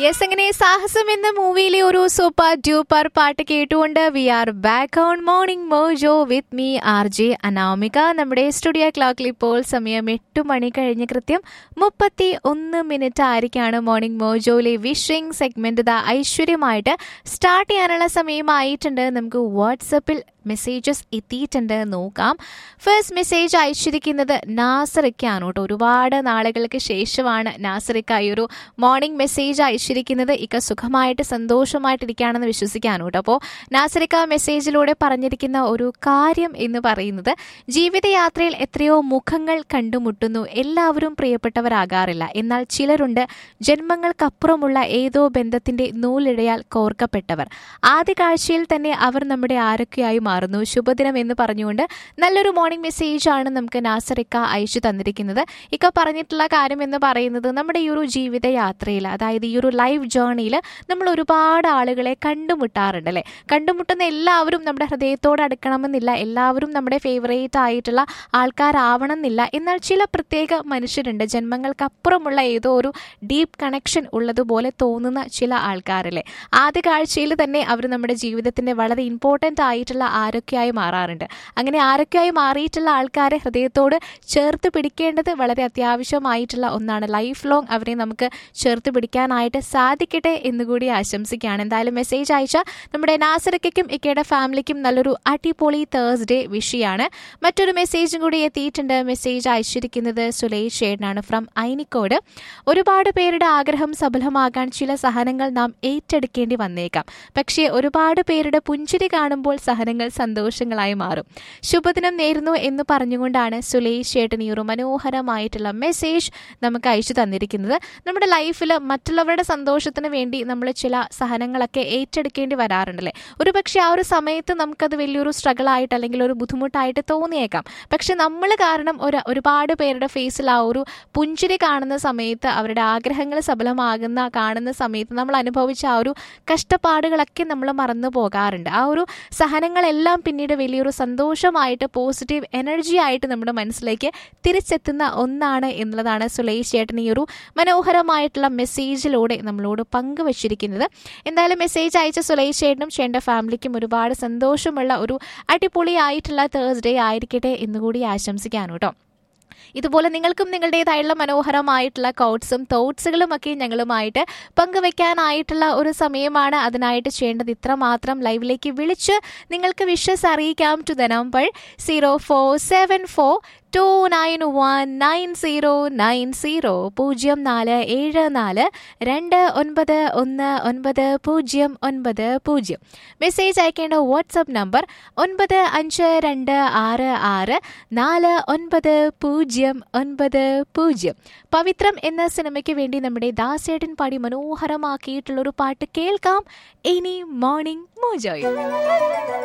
yes അങ്ങനെ സാഹസം എന്ന മൂവിയിലെ ഒരു സൂപ്പർ ഡ്യൂപ്പർ പാട്ട് കേട്ടുകൊണ്ട് we are back on morning mojo with me R J Anamika നമ്മുടെ സ്റ്റുഡിയോ ക്ലോക്കിൽ ഇപ്പോൾ സമയം എട്ട് മണി കഴിഞ്ഞ് കൃത്യം മുപ്പത്തി ഒന്ന് മിനിറ്റ് ആയിരിക്കാണ് മോർണിംഗ് മോജോയിലെ വിഷിംഗ് സെഗ്മെന്റ് ഇതാ ഐശ്വര്യമായിട്ട് സ്റ്റാർട്ട് ചെയ്യാനുള്ള സമയമായിട്ടുണ്ട് നമുക്ക് വാട്സപ്പിൽ മെസ്സേജസ് എത്തിയിട്ടുണ്ട് നോക്കാം ഫസ്റ്റ് മെസ്സേജ് അയച്ചിരിക്കുന്നത് നാസറിക്കാണ് കേട്ടോ ഒരുപാട് നാളുകൾക്ക് ശേഷമാണ് നാസറിക്ക ഈ ഒരു മോർണിംഗ് മെസ്സേജ് അയച്ചിരിക്കുന്നത് ഇക്ക സുഖമായിട്ട് സന്തോഷമായിട്ടിരിക്കുകയാണെന്ന് വിശ്വസിക്കാണ് കേട്ടോ അപ്പോൾ നാസറിക്ക മെസ്സേജിലൂടെ പറഞ്ഞിരിക്കുന്ന ഒരു കാര്യം എന്ന് പറയുന്നത് ജീവിതയാത്രയിൽ എത്രയോ മുഖങ്ങൾ കണ്ടുമുട്ടുന്നു എല്ലാവരും പ്രിയപ്പെട്ടവരാകാറില്ല എന്നാൽ ചിലരുണ്ട് ജന്മങ്ങൾക്കപ്പുറമുള്ള ഏതോ ബന്ധത്തിന്റെ നൂലിഴയാൽ കോർക്കപ്പെട്ടവർ ആദ്യ കാഴ്ചയിൽ തന്നെ അവർ നമ്മുടെ ആരൊക്കെയായി മാറുന്നു ശുഭദിനം എന്ന് പറഞ്ഞുകൊണ്ട് നല്ലൊരു മോർണിംഗ് മെസ്സേജ് ആണ് നമുക്ക് നാസറിക്ക അയച്ചു തന്നിരിക്കുന്നത് ഇക്ക പറഞ്ഞിട്ടുള്ള കാര്യം എന്ന് പറയുന്നത് നമ്മുടെ ഈ ഒരു ജീവിതയാത്രയിൽ അതായത് ഈ ഒരു ലൈഫ് ജേർണിയിൽ നമ്മൾ ഒരുപാട് ആളുകളെ കണ്ടുമുട്ടാറുണ്ട് അല്ലേ കണ്ടുമുട്ടുന്ന എല്ലാവരും നമ്മുടെ ഹൃദയത്തോട് അടുക്കണമെന്നില്ല എല്ലാവരും നമ്മുടെ ഫേവറേറ്റ് ആയിട്ടുള്ള ആൾക്കാരാവണം എന്നില്ല എന്നാൽ ചില പ്രത്യേക മനുഷ്യരുണ്ട് ജന്മങ്ങൾക്കപ്പുറമുള്ള ഏതോ ഒരു ഡീപ്പ് കണക്ഷൻ ഉള്ളതുപോലെ തോന്നുന്ന ചില ആൾക്കാരല്ലേ ആദ്യ കാഴ്ചയിൽ തന്നെ അവർ നമ്മുടെ ജീവിതത്തിന്റെ വളരെ ഇമ്പോർട്ടൻ്റ് ആയിട്ടുള്ള ആരൊക്കെയായി മാറാറുണ്ട് അങ്ങനെ ആരൊക്കെയായി മാറിയിട്ടുള്ള ആൾക്കാരെ ഹൃദയത്തോട് ചേർത്ത് പിടിക്കേണ്ടത് വളരെ അത്യാവശ്യമായിട്ടുള്ള ഒന്നാണ് ലൈഫ് ലോങ് അവരെ നമുക്ക് ചേർത്ത് പിടിക്കാനായിട്ട് സാധിക്കട്ടെ എന്നുകൂടി ആശംസിക്കുകയാണ് എന്തായാലും മെസ്സേജ് അയച്ച നമ്മുടെ നാസറയ്ക്കും ഇക്കയുടെ ഫാമിലിക്കും നല്ലൊരു അടിപൊളി തേഴ്സ്ഡേ വിഷയാണ് മറ്റൊരു മെസ്സേജും കൂടി എത്തിയിട്ടുണ്ട് മെസ്സേജ് അയച്ചിരിക്കുന്നത് സുലേഷ് ഷേഡനാണ് ഫ്രം ഐനിക്കോട് ഒരുപാട് പേരുടെ ആഗ്രഹം സഫലമാകാൻ ചില സഹനങ്ങൾ നാം ഏറ്റെടുക്കേണ്ടി വന്നേക്കാം പക്ഷേ ഒരുപാട് പേരുടെ പുഞ്ചിരി കാണുമ്പോൾ സഹനങ്ങൾ സന്തോഷങ്ങളായി മാറും ശുഭദിനം നേരുന്നു എന്ന് പറഞ്ഞുകൊണ്ടാണ് സുലേഷ് ചേട്ടൻ ഈ ഒരു മനോഹരമായിട്ടുള്ള മെസ്സേജ് നമുക്ക് അയച്ചു തന്നിരിക്കുന്നത് നമ്മുടെ ലൈഫിൽ മറ്റുള്ളവരുടെ സന്തോഷത്തിന് വേണ്ടി നമ്മൾ ചില സഹനങ്ങളൊക്കെ ഏറ്റെടുക്കേണ്ടി വരാറുണ്ടല്ലേ ഒരു പക്ഷേ ആ ഒരു സമയത്ത് നമുക്കത് വലിയൊരു സ്ട്രഗിൾ ആയിട്ട് അല്ലെങ്കിൽ ഒരു ബുദ്ധിമുട്ടായിട്ട് തോന്നിയേക്കാം പക്ഷെ നമ്മൾ കാരണം ഒരു ഒരുപാട് പേരുടെ ഫേസിൽ ആ ഒരു പുഞ്ചിരി കാണുന്ന സമയത്ത് അവരുടെ ആഗ്രഹങ്ങൾ സഫലമാകുന്ന കാണുന്ന സമയത്ത് നമ്മൾ അനുഭവിച്ച ആ ഒരു കഷ്ടപ്പാടുകളൊക്കെ നമ്മൾ മറന്നു പോകാറുണ്ട് ആ ഒരു സഹനങ്ങളെല്ലാം പിന്നീട് വലിയൊരു സന്തോഷമായിട്ട് പോസിറ്റീവ് എനർജി ആയിട്ട് നമ്മുടെ മനസ്സിലേക്ക് തിരിച്ചെത്തുന്ന ഒന്നാണ് എന്നുള്ളതാണ് സുലേഷ് ചേട്ടൻ ഈ ഒരു മനോഹരമായിട്ടുള്ള മെസ്സേജിലൂടെ നമ്മളോട് പങ്കുവച്ചിരിക്കുന്നത് എന്തായാലും മെസ്സേജ് അയച്ച സുലേഷ് ചേട്ടനും ചേട്ടൻ്റെ ഫാമിലിക്കും ഒരുപാട് സന്തോഷമുള്ള ഒരു അടിപൊളിയായിട്ടുള്ള തേഴ്സ്ഡേ ആയിരിക്കട്ടെ എന്നുകൂടി ആശംസിക്കാനും കേട്ടോ ഇതുപോലെ നിങ്ങൾക്കും നിങ്ങളുടേതായുള്ള മനോഹരമായിട്ടുള്ള കോട്ട്സും തോട്ട്സുകളും ഒക്കെ ഞങ്ങളുമായിട്ട് പങ്കുവെക്കാനായിട്ടുള്ള ഒരു സമയമാണ് അതിനായിട്ട് ചെയ്യേണ്ടത് ഇത്ര മാത്രം ലൈവിലേക്ക് വിളിച്ച് നിങ്ങൾക്ക് വിഷസ് അറിയിക്കാം to the number zero four seven four two nine one nine zero nine zero പൂജ്യം നാല് ഏഴ് നാല് രണ്ട് ഒൻപത് ഒന്ന് ഒൻപത് പൂജ്യം ഒൻപത് പൂജ്യം മെസ്സേജ് അയക്കേണ്ട വാട്സപ്പ് നമ്പർ ഒൻപത് അഞ്ച് രണ്ട് ആറ് ആറ് നാല് ഒൻപത് പൂജ്യം ഒൻപത് പൂജ്യം പവിത്രം എന്ന സിനിമയ്ക്ക് വേണ്ടി നമ്മുടെ ദാസേട്ടൻ പാടി മനോഹരമാക്കിയിട്ടുള്ള ഒരു പാട്ട് കേൾക്കാം ഇനി മോർണിംഗ് മോജോയിൽ